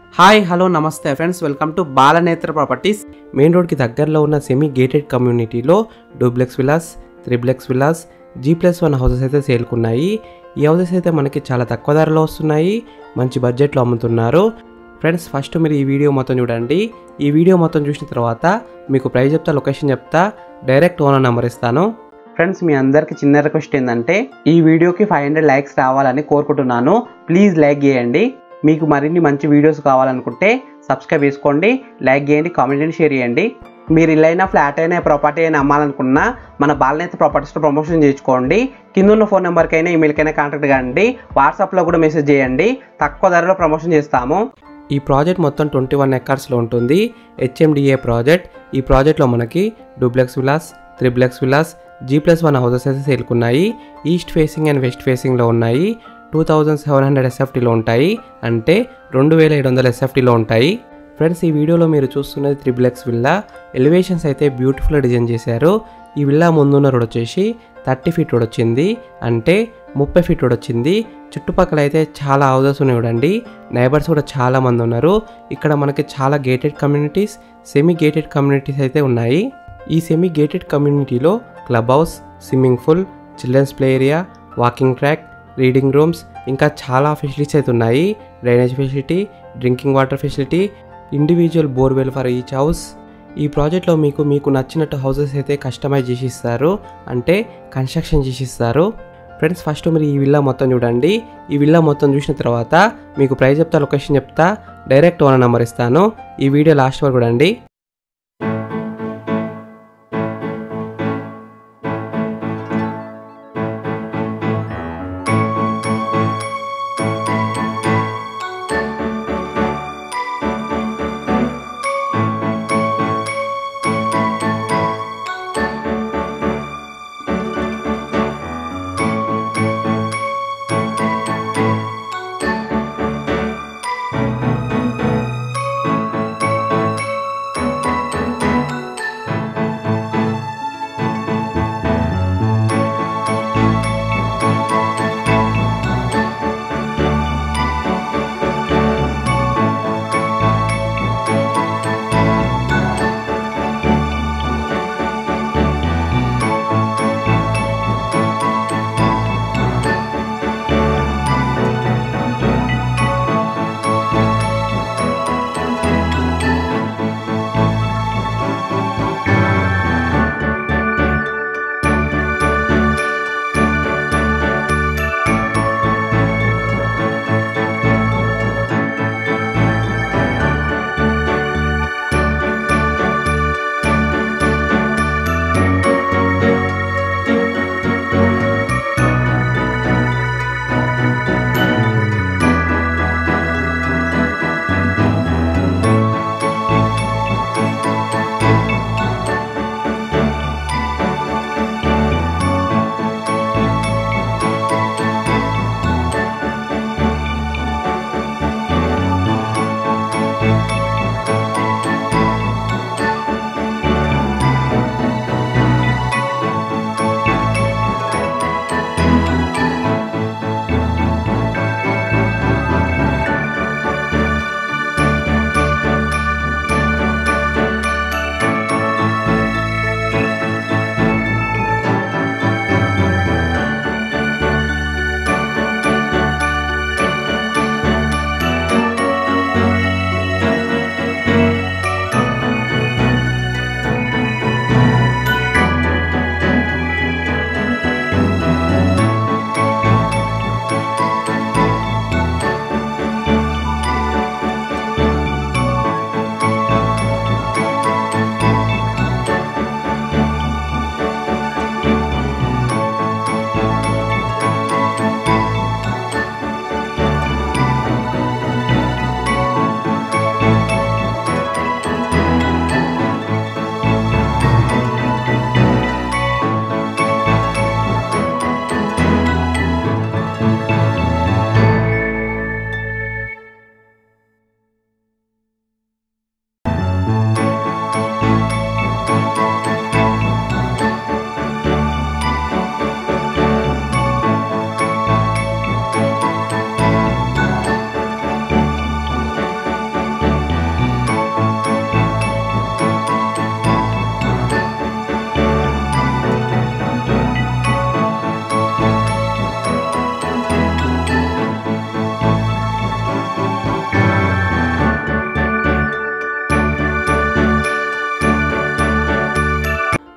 hi hello namaste friends welcome to Balanetra properties main రోడ్కి దగ్గరలో ఉన్న సెమీ గేటెడ్ కమ్యూనిటీలో duplex villas triplex villas G plus one houses అయితే సేల్కున్నాయి ఈ హౌసెస్ అయితే మనకి చాలా తక్కువ ధరలో వస్తున్నాయి మంచి బడ్జెట్లో అమ్ముతున్నారు ఫ్రెండ్స్ ఫస్ట్ మీరు ఈ వీడియో మొత్తం చూడండి ఈ వీడియో మొత్తం చూసిన తర్వాత మీకు ప్రైస్ చెప్తా లొకేషన్ చెప్తా డైరెక్ట్ ఓనర్ నెంబర్ ఇస్తాను ఫ్రెండ్స్ మీ అందరికి చిన్న రిక్వెస్ట్ ఏంటంటే ఈ వీడియోకి ఫైవ్ హండ్రెడ్ లైక్స్ రావాలని కోరుకుంటున్నాను ప్లీజ్ లైక్ చేయండి మీకు మరిన్ని మంచి వీడియోస్ కావాలనుకుంటే సబ్స్క్రైబ్ చేసుకోండి లైక్ చేయండి కామెంట్ చేయండి షేర్ చేయండి మీరు ఇల్లు అయినా ఫ్లాట్ అయినా ప్రాపర్టీ అయినా అమ్మాలనుకున్నా మన బాలనేత ప్రాపర్టీస్లో ప్రమోషన్ చేయించుకోండి కింద ఉన్న ఫోన్ నెంబర్కైనా ఈమెయిల్కైనా కాంటాక్ట్ కాండి వాట్సాప్లో కూడా మెసేజ్ చేయండి తక్కువ ధరలో ప్రమోషన్ చేస్తాము ఈ ప్రాజెక్ట్ మొత్తం ట్వంటీ వన్ ఎకర్స్లో ఉంటుంది హెచ్ఎండిఏ ప్రాజెక్ట్ ఈ ప్రాజెక్ట్లో మనకి duplex villas triplex villas G plus one houses అయితే సేల్కున్నాయి ఈస్ట్ ఫేసింగ్ అండ్ వెస్ట్ ఫేసింగ్లో ఉన్నాయి టూ థౌజండ్ సెవెన్ హండ్రెడ్ ఎస్ఎఫ్టీలో ఉంటాయి అంటే రెండు వేల ఏడు వందల ఎస్ఎఫ్టీలో ఉంటాయి ఫ్రెండ్స్ ఈ వీడియోలో మీరు చూస్తున్నది త్రిప్లెక్స్ విల్లా ఎలివేషన్స్ అయితే బ్యూటిఫుల్గా డిజైన్ చేశారు ఈ విల్లా ముందున్న రోడ్ వచ్చేసి థర్టీ ఫీట్ రోడ్ వచ్చింది అంటే ముప్పై ఫీట్ రోడ్ వచ్చింది చుట్టుపక్కల అయితే చాలా హౌసెస్ ఉన్నాయి చూడండి నైబర్స్ కూడా చాలా మంది ఉన్నారు ఇక్కడ మనకి చాలా gated communities semi gated communities అయితే ఉన్నాయి ఈ సెమీ గేటెడ్ కమ్యూనిటీలో club house swimming pool children's play area walking track reading rooms ఇంకా చాలా ఫెసిలిటీస్ అయితే ఉన్నాయి drainage facility drinking water facility individual borewell for each house ఈ ప్రాజెక్ట్లో మీకు మీకు నచ్చినట్టు హౌసెస్ అయితే కస్టమైజ్ చేసి ఇస్తారు అంటే కన్స్ట్రక్షన్ చేసి ఇస్తారు ఫ్రెండ్స్ ఫస్ట్ మీరు ఈ విల్లా మొత్తం చూడండి ఈ విల్లా మొత్తం చూసిన తర్వాత మీకు ప్రైస్ చెప్తా లొకేషన్ చెప్తా డైరెక్ట్ ఓనర్ నెంబర్ ఇస్తాను ఈ వీడియో లాస్ట్ వరకు చూడండి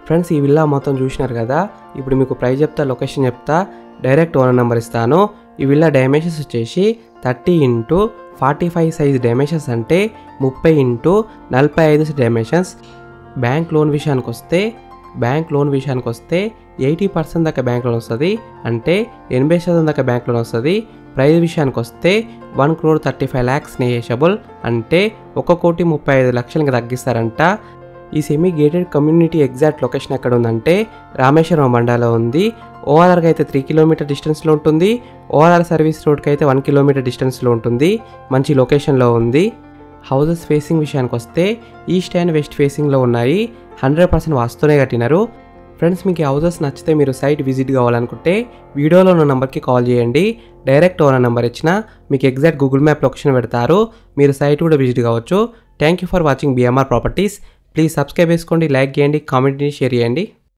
ఫ్రెండ్స్ ఈ విల్లా మొత్తం చూసినారు కదా ఇప్పుడు మీకు ప్రైస్ చెప్తా లొకేషన్ చెప్తా డైరెక్ట్ ఓనర్ నెంబర్ ఇస్తాను ఈ విల్లా డైమెన్షన్స్ వచ్చేసి thirty into forty five size dimensions అంటే ముప్పై ఇంటూ నలభై ఐదు డైమెన్షన్స్ బ్యాంక్ లోన్ విషయానికి వస్తే బ్యాంక్ లోన్ విషయానికి వస్తే ఎయిటీ పర్సెంట్ దాకా బ్యాంక్ లోన్ వస్తుంది అంటే ఎనభై శాతం దాకా బ్యాంక్ లోన్ వస్తుంది ప్రైస్ విషయానికి వస్తే one crore thirty five lakhs negotiable అంటే ఒక కోటి ముప్పై ఐదు లక్షలకి తగ్గిస్తారంట ఈ semi gated community exact location ఎక్కడ ఉందంటే రామేశ్వరం మండలంలో ఉంది ఓఆర్ఆర్కి అయితే త్రీ కిలోమీటర్ డిస్టెన్స్లో ఉంటుంది ఓఆర్ఆర్ సర్వీస్ రోడ్కి అయితే వన్ కిలోమీటర్ డిస్టెన్స్లో ఉంటుంది మంచి లొకేషన్లో ఉంది హౌసెస్ ఫేసింగ్ విషయానికి వస్తే ఈస్ట్ అండ్ వెస్ట్ ఫేసింగ్లో ఉన్నాయి హండ్రెడ్ పర్సెంట్ వాస్తునే కట్టినారు ఫ్రెండ్స్ మీకు ఈ హౌసెస్ నచ్చితే మీరు సైట్ విజిట్ కావాలనుకుంటే వీడియోలో ఉన్న నెంబర్కి కాల్ చేయండి డైరెక్ట్ ఓనర్ నెంబర్ ఇచ్చిన మీకు ఎగ్జాక్ట్ గూగుల్ మ్యాప్ లొకేషన్ పెడతారు మీరు సైట్ కూడా విజిట్ కావచ్చు thank you for watching BMR properties please subscribe చేసుకోండి లైక్ చేయండి కామెంట్ని షేర్ చేయండి